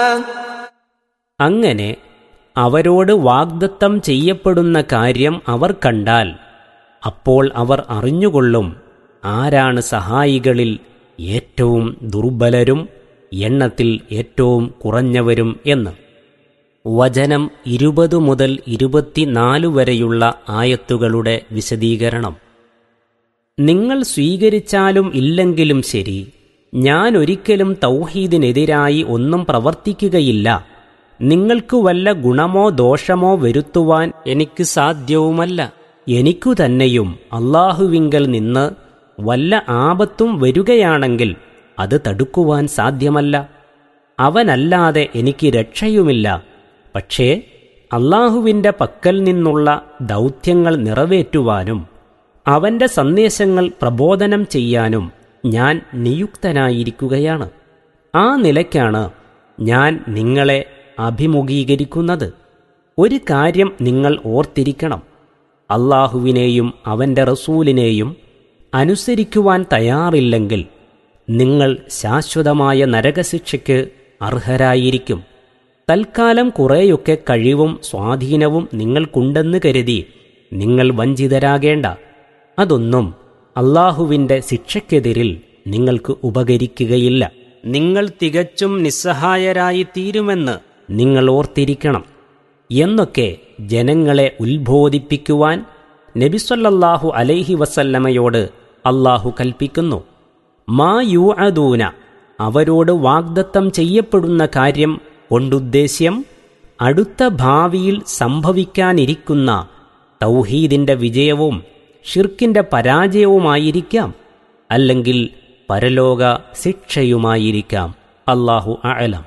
അങ്ങനെ അവരോട് വാഗ്ദത്തം ചെയ്യപ്പെടുന്ന കാര്യം അവർ കണ്ടാൽ അപ്പോൾ അവർ അറിഞ്ഞുകൊള്ളും ആരാണ് സഹായികളിൽ ഏറ്റവും ദുർബലരും എണ്ണത്തിൽ ഏറ്റവും കുറഞ്ഞവരും എന്ന് വചനം ഇരുപത് മുതൽ ഇരുപത്തിനാല് വരെയുള്ള ആയത്തുകളുടെ വിശദീകരണം നിങ്ങൾ സ്വീകരിച്ചാലും ഇല്ലെങ്കിലും ശരി ഞാൻ ഒരിക്കലും തൗഹീദിനെതിരായി ഒന്നും പ്രവർത്തിക്കുകയില്ല നിങ്ങൾക്ക് വല്ല ഗുണമോ ദോഷമോ വരുത്തുവാൻ എനിക്ക് സാധ്യവുമല്ല എനിക്കു തന്നെയും അള്ളാഹുവിങ്കൽ നിന്ന് വല്ല ആപത്തും വരികയാണെങ്കിൽ അത് തടുക്കുവാൻ സാധ്യമല്ല അവനല്ലാതെ എനിക്ക് രക്ഷയുമില്ല പക്ഷേ അള്ളാഹുവിൻ്റെ പക്കൽ നിന്നുള്ള ദൗത്യങ്ങൾ നിറവേറ്റുവാനും അവന്റെ സന്ദേശങ്ങൾ പ്രബോധനം ചെയ്യാനും ഞാൻ നിയുക്തനായിരിക്കുകയാണ് ആ നിലയ്ക്കാണ് ഞാൻ നിങ്ങളെ അഭിമുഖീകരിക്കുന്നത് ഒരു കാര്യം നിങ്ങൾ ഓർത്തിരിക്കണം അള്ളാഹുവിനെയും അവന്റെ റസൂലിനെയും അനുസരിക്കുവാൻ തയ്യാറില്ലെങ്കിൽ നിങ്ങൾ ശാശ്വതമായ നരകശിക്ഷയ്ക്ക് അർഹരായിരിക്കും തൽക്കാലം കുറേയൊക്കെ കഴിവും സ്വാധീനവും നിങ്ങൾക്കുണ്ടെന്ന് കരുതി നിങ്ങൾ വഞ്ചിതരാകേണ്ട അതൊന്നും അള്ളാഹുവിൻ്റെ ശിക്ഷയ്ക്കെതിരിൽ നിങ്ങൾക്ക് ഉപകരിക്കുകയില്ല നിങ്ങൾ തികച്ചും നിസ്സഹായരായി തീരുമെന്ന് നിങ്ങൾ ഓർത്തിരിക്കണം എന്നൊക്കെ ജനങ്ങളെ ഉത്ബോധിപ്പിക്കുവാൻ നബിസ്വല്ലാഹു അലൈഹി വസല്ലമയോട് അള്ളാഹു കൽപ്പിക്കുന്നു മാ യു അദൂന അവരോട് വാഗ്ദത്തം ചെയ്യപ്പെടുന്ന കാര്യം കൊണ്ടുദ്ദേശ്യം അടുത്ത ഭാവിയിൽ സംഭവിക്കാനിരിക്കുന്ന തൗഹീദിന്റെ വിജയവും ഷിർക്കിന്റെ പരാജയവുമായിരിക്കാം അല്ലെങ്കിൽ പരലോക ശിക്ഷയുമായിരിക്കാം അള്ളാഹു അലം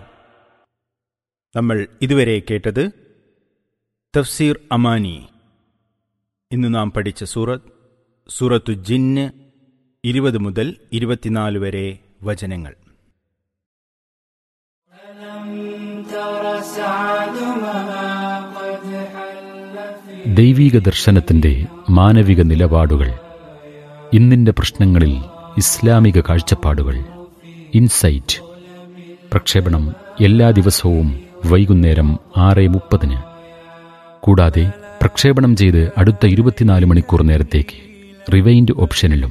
നമ്മൾ ഇതുവരെ കേട്ടത് തഫ്സീർ അമാനി ഇന്ന് നാം പഠിച്ച സൂറത്ത് സൂറത്തു ജിന്ന് ഇരുപത് മുതൽ ഇരുപത്തിനാല് വരെ വചനങ്ങൾ ദൈവീക ദർശനത്തിന്റെ മാനവിക നിലപാടുകൾ ഇന്നിന്റെ പ്രശ്നങ്ങളിൽ ഇസ്ലാമിക കാഴ്ചപ്പാടുകൾ ഇൻസൈറ്റ് പ്രക്ഷേപണം എല്ലാ ദിവസവും വൈകുന്നേരം ആറ് മുപ്പതിന് കൂടാതെ പ്രക്ഷേപണം ചെയ്ത് അടുത്ത ഇരുപത്തിനാല് മണിക്കൂർ നേരത്തേക്ക് റിവൈൻഡ് ഓപ്ഷനിലും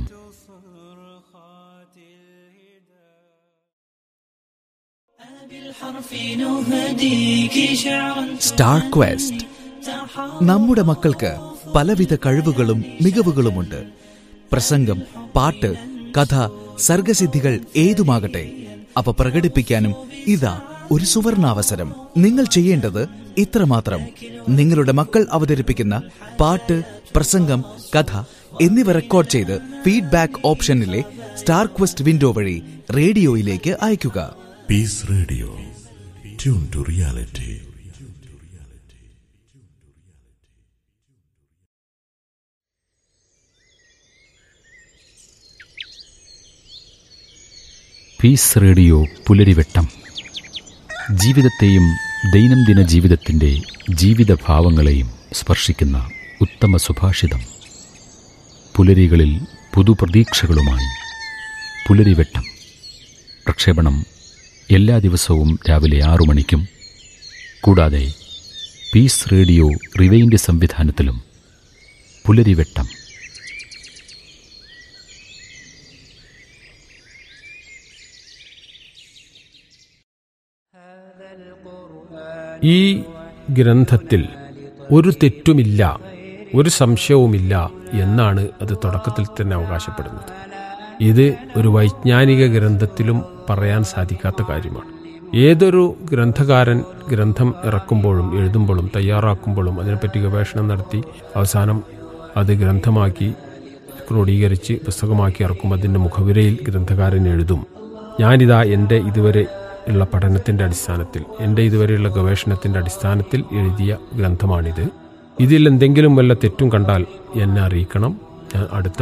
സ്റ്റാർ ക്വസ്റ്റ് നമ്മുടെ മക്കൾക്ക് പലവിധ കഴിവുകളും മികവുകളുമുണ്ട് പ്രസംഗം പാട്ട് കഥ സർഗസിദ്ധികൾ ഏതുമാകട്ടെ അവ പ്രകടിപ്പിക്കാനും ഇതാ ഒരു സുവർണാവസരം നിങ്ങൾ ചെയ്യേണ്ടത് ഇത്രമാത്രം നിങ്ങളുടെ മക്കൾ അവതരിപ്പിക്കുന്ന പാട്ട് പ്രസംഗം കഥ എന്നിവ റെക്കോർഡ് ചെയ്ത് ഫീഡ്ബാക്ക് ഓപ്ഷനിലെ സ്റ്റാർ ക്വസ്റ്റ് വിൻഡോ വഴി റേഡിയോയിലേക്ക് അയയ്ക്കുക Peace Radio. Tune to reality. Peace Radio Pularivettam ജീവിതത്തെയും ദൈനംദിന ജീവിതത്തിന്റെ ജീവിതഭാവങ്ങളെയും സ്പർശിക്കുന്ന ഉത്തമ സുഭാഷിതം പുലരികളിൽ പുതുപ്രതീക്ഷകളുമായി പുലരിവെട്ടം പ്രക്ഷേപണം എല്ലാ ദിവസവും രാവിലെ ആറു മണിക്കും കൂടാതെ പീസ് റേഡിയോ റിവൈൻഡ് സംവിധാനത്തിലും പുലരിവെട്ടം ഈ ഗ്രന്ഥത്തിൽ ഒരു തെറ്റുമില്ല ഒരു സംശയവുമില്ല എന്നാണ് അത് തുടക്കത്തിൽ തന്നെ അവകാശപ്പെടുന്നത് ഇത് ഒരു വൈജ്ഞാനിക ഗ്രന്ഥത്തിലും പറയാൻ സാധിക്കാത്ത കാര്യമാണ് ഏതൊരു ഗ്രന്ഥകാരൻ ഗ്രന്ഥം ഇറക്കുമ്പോഴും എഴുതുമ്പോഴും തയ്യാറാക്കുമ്പോഴും അതിനെപ്പറ്റി ഗവേഷണം നടത്തി അവസാനം അത് ഗ്രന്ഥമാക്കി ക്രോഡീകരിച്ച് പുസ്തകമാക്കി ഇറക്കും അതിൻ്റെ മുഖവിരയിൽ ഗ്രന്ഥകാരൻ എഴുതും ഞാനിതാ എൻ്റെ ഇതുവരെ ഉള്ള പഠനത്തിൻ്റെ അടിസ്ഥാനത്തിൽ എൻ്റെ ഇതുവരെയുള്ള ഗവേഷണത്തിൻ്റെ അടിസ്ഥാനത്തിൽ എഴുതിയ ഗ്രന്ഥമാണിത് ഇതിൽ എന്തെങ്കിലും വല്ല തെറ്റും കണ്ടാൽ എന്നെ അറിയിക്കണം ഞാൻ അടുത്ത